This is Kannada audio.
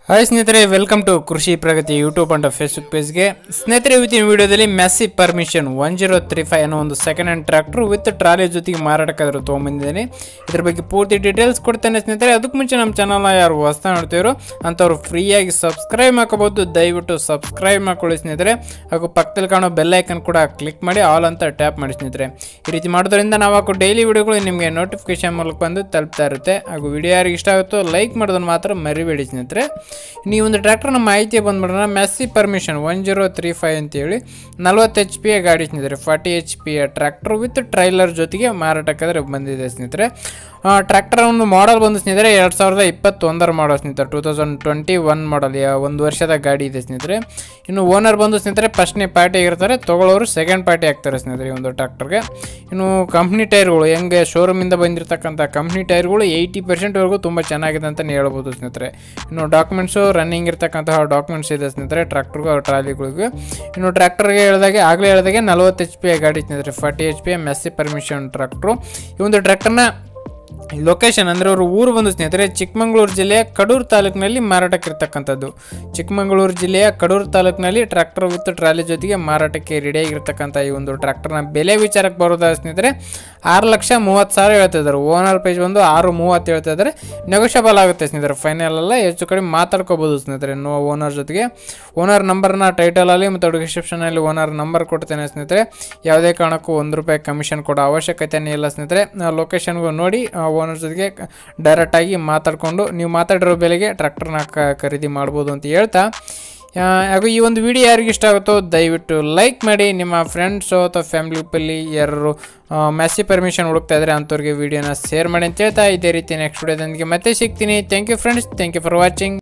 ಹಾಯ್ ಸ್ನೇಹಿತರೆ welcome to Krishi Pragati YouTube and Facebook ಪೇಜ್ಗೆ ಸ್ನೇಹಿತರೆ ಇವತ್ತಿನ ವಿಡಿಯೋದಲ್ಲಿ Massey Ferguson one zero three five ಅನ್ನೋ ಒಂದು second hand tractor with trolley ಜೊತೆಗೆ ಮಾರಾಟಕ್ಕಾದರೂ ತೊಗೊಂಬಂದಿದ್ದೀನಿ ಇದ್ರ ಬಗ್ಗೆ ಪೂರ್ತಿ ಡೀಟೇಲ್ಸ್ ಕೊಡ್ತೇನೆ ಸ್ನೇಹಿತರೆ ಅದಕ್ಕೆ ಮುಂಚೆ ನಮ್ಮ ಚಾನಲ್ನ ಯಾರು ಹೊಸ್ತಾ ನೋಡ್ತೀರೋ ಅಂಥವ್ರು ಫ್ರೀಯಾಗಿ ಸಬ್ಸ್ಕ್ರೈಬ್ ಮಾಡ್ಕೋಬೋದು ದಯವಿಟ್ಟು ಸಬ್ಸ್ಕ್ರೈಬ್ ಮಾಡ್ಕೊಳ್ಳಿ ಸ್ನೇಹಿತರೆ ಹಾಗೂ ಪಕ್ಕದಲ್ಲಿ ಕಾಣೋ ಬೆಲ್ ಐಕನ್ ಕೂಡ ಕ್ಲಿಕ್ ಮಾಡಿ ಆಲ್ ಅಂತ ಟ್ಯಾಪ್ ಮಾಡಿ ಸ್ನೇಹಿತರೆ ಈ ರೀತಿ ಮಾಡೋದ್ರಿಂದ ನಾವು ಹಾಕೋ ಡೈಲಿ ವಿಡಿಯೋಗಳು ನಿಮಗೆ ನೋಟಿಫಿಕೇಶನ್ ಮೂಲಕ ಬಂದು ತಲುಪ್ತಾ ಇರುತ್ತೆ ಹಾಗೂ ವಿಡಿಯೋ ಯಾರಿಗೆ ಇಷ್ಟ ಆಗುತ್ತೋ ಲೈಕ್ ಮಾಡೋದನ್ನು ಮಾತ್ರ ಮರಿಬೇಡಿ ಸ್ನೇಹಿತರೆ ನೀವು ಒಂದು ಟ್ರ್ಯಾಕ್ಟರ್ನ ಮಾಹಿತಿ ಬಂದ್ಬಿಡೋಣ Massey Ferguson one zero three five ಅಂತೇಳಿ ನಲ್ವತ್ತು ಎಚ್ ಪಿಯ ಗಾಡಿ ಸ್ನೇಹಿತರೆ ಫಾರ್ಟಿ ಎಚ್ ಪಿಯ ಟ್ರ್ಯಾಕ್ಟರ್ ವಿತ್ ಟ್ರೈಲರ್ ಜೊತೆಗೆ ಮಾರಾಟಕ್ಕಾದ್ರೆ ಬಂದಿದೆ ಸ್ನೇಹಿತರೆ ಟ್ರ್ಯಾಕ್ಟರ್ ಒಂದು ಮಾಡಲ್ ಬಂದು ಸ್ನೇಹಿತರೆ ಎರಡು ಸಾವಿರದ ಇಪ್ಪತ್ತೊಂದರ ಮಾಡಲ್ ಸ್ನೇಹಿತರೆ two thousand twenty one model ಒಂದು ವರ್ಷದ ಗಾಡಿ ಇದೆ ಸ್ನೇಹಿತರೆ ಇನ್ನು ಓನರ್ ಬಂದು ಸ್ನೇಹಿತರೆ ಫಸ್ಟ್ನೇ ಪಾರ್ಟಿ ಇರ್ತಾರೆ ತೊಗೊಳ್ಳೋರು ಸೆಕೆಂಡ್ ಪಾರ್ಟಿ ಆಗ್ತಾರೆ ಸ್ನೇಹಿತರೆ ಈ ಒಂದು ಟ್ರ್ಯಾಕ್ಟರ್ಗೆ ಇನ್ನು ಕಂಪ್ನಿ ಟೈರ್ಗಳು ಹೆಂಗೆ ಶೋರೂಮಿಂದ ಬಂದಿರತಕ್ಕಂಥ ಕಂಪ್ನಿ ಟೈರ್ಗಳು ಏಯ್ಟಿ ಪರ್ಸೆಂಟ್ವರೆಗೂ ತುಂಬ ಚೆನ್ನಾಗಿದೆ ಅಂತಲೇ ಹೇಳ್ಬೋದು ಸ್ನೇಹಿತರೆ ಇನ್ನು ಡಾಕ್ಯುಮೆಂಟ್ಸು ರನ್ನಿಂಗ್ ಇರ್ತಕ್ಕಂತಹ ಡಾಕ್ಯುಮೆಂಟ್ಸ್ ಇದೆ ಸ್ನೇಹಿತರೆ ಟ್ರ್ಯಾಕ್ಟರ್ಗೂ ಟ್ರಾಲಿಗಳಿಗೂ ಇನ್ನು ಟ್ರ್ಯಾಕ್ಟರ್ಗೆ ಹೇಳಿದಾಗೆ ಆಗಲೇ ಹೇಳಿದಾಗೆ ನಲ್ವತ್ತು ಎಚ್ ಪಿ ಗಾಡಿ ಸ್ನೇಹಿತರೆ forty H P Massey Ferguson tractor ಈ ಒಂದು ಟ್ರ್ಯಾಕ್ಟರ್ನ ಲೊಕೇಶನ್ ಅಂದರೆ ಅವರು ಊರು ಬಂದು ಸ್ನೇಹಿತರೆ ಚಿಕ್ಕಮಗಳೂರು ಜಿಲ್ಲೆಯ ಕಡೂರು ತಾಲೂಕಿನಲ್ಲಿ ಮಾರಾಟಕ್ಕಿರ್ತಕ್ಕಂಥದ್ದು ಚಿಕ್ಕಮಗಳೂರು ಜಿಲ್ಲೆಯ ಕಡೂರು ತಾಲೂಕಿನಲ್ಲಿ ಟ್ರ್ಯಾಕ್ಟರ್ ವಿತ್ ಟ್ರಾಲಿ ಜೊತೆಗೆ ಮಾರಾಟಕ್ಕೆ ರೆಡಿಯಾಗಿರ್ತಕ್ಕಂಥ ಈ ಒಂದು ಟ್ರ್ಯಾಕ್ಟರ್ನ ಬೆಲೆ ವಿಚಾರಕ್ಕೆ ಬರೋದಾದ ಸ್ನೇಹಿತರೆ ಆರು ಲಕ್ಷ ಮೂವತ್ತು ಸಾವಿರ ಹೇಳ್ತಾ ಇದ್ದಾರೆ ಓನರ್ ಪ್ರೈಸ್ ಬಂದು ಆರು ಮೂವತ್ತು ಹೇಳ್ತಾ ಇದ್ದಾರೆ ನೆಗೋಷಿಯಬಲ್ ಆಗುತ್ತೆ ಸ್ನೇಹಿತರೆ ಫೈನಲ್ ಎಲ್ಲ ಹೆಚ್ಚು ಕಡಿಮೆ ಮಾತಾಡ್ಕೋಬೋದು ಸ್ನೇಹಿತರೆ ನೋ ಓನರ್ ಜೊತೆಗೆ ಓನರ್ ನಂಬರ್ನ ಟೈಟಲಲ್ಲಿ ಮತ್ತು ಡಿಸ್ಕ್ರಿಪ್ಷನಲ್ಲಿ ಓನರ್ ನಂಬರ್ ಕೊಡ್ತೇನೆ ಸ್ನೇಹಿತರೆ ಯಾವುದೇ ಕಾರಣಕ್ಕೂ ಒಂದು ರೂಪಾಯಿ ಕಮಿಷನ್ ಕೊಡೋ ಅವಶ್ಯಕತೆನೇ ಇಲ್ಲ ಸ್ನೇಹಿತರೆ ಲೊಕೇಶನ್ಗೂ ನೋಡಿ ಓನರ್ ಜೊತೆಗೆ ಡೈರೆಕ್ಟಾಗಿ ಮಾತಾಡಿಕೊಂಡು ನೀವು ಮಾತಾಡಿರೋ ಬೆಲೆಗೆ ಟ್ರ್ಯಾಕ್ಟರ್ನ ಖರೀದಿ ಮಾಡ್ಬೋದು ಅಂತ ಹೇಳ್ತಾ ಆ, ಹಾಗೂ ಈ ಒಂದು ವಿಡಿಯೋ ಯಾರಿಗೆ ಇಷ್ಟ ಆಗುತ್ತೋ ದಯವಿಟ್ಟು ಲೈಕ್ ಮಾಡಿ ನಿಮ್ಮ ಫ್ರೆಂಡ್ಸು ಅಥವಾ ಫ್ಯಾಮಿಲಿ ಗ್ರೂಪಲ್ಲಿ ಯಾರು ಮೆಸ್ಸಿ ಪರ್ಮಿಷನ್ ಹುಡುಕ್ತಾ ಇದ್ದಾರೆ ಅಂಥವ್ರಿಗೆ ವಿಡಿಯೋನ ಶೇರ್ ಮಾಡಿ ಅಂತ ಹೇಳ್ತಾ ಇದೇ ರೀತಿ ನೆಕ್ಸ್ಟ್ ವಿಡಿಯೋದೊಂದಿಗೆ ಮತ್ತೆ ಸಿಗ್ತೀನಿ thank you friends thank you for watching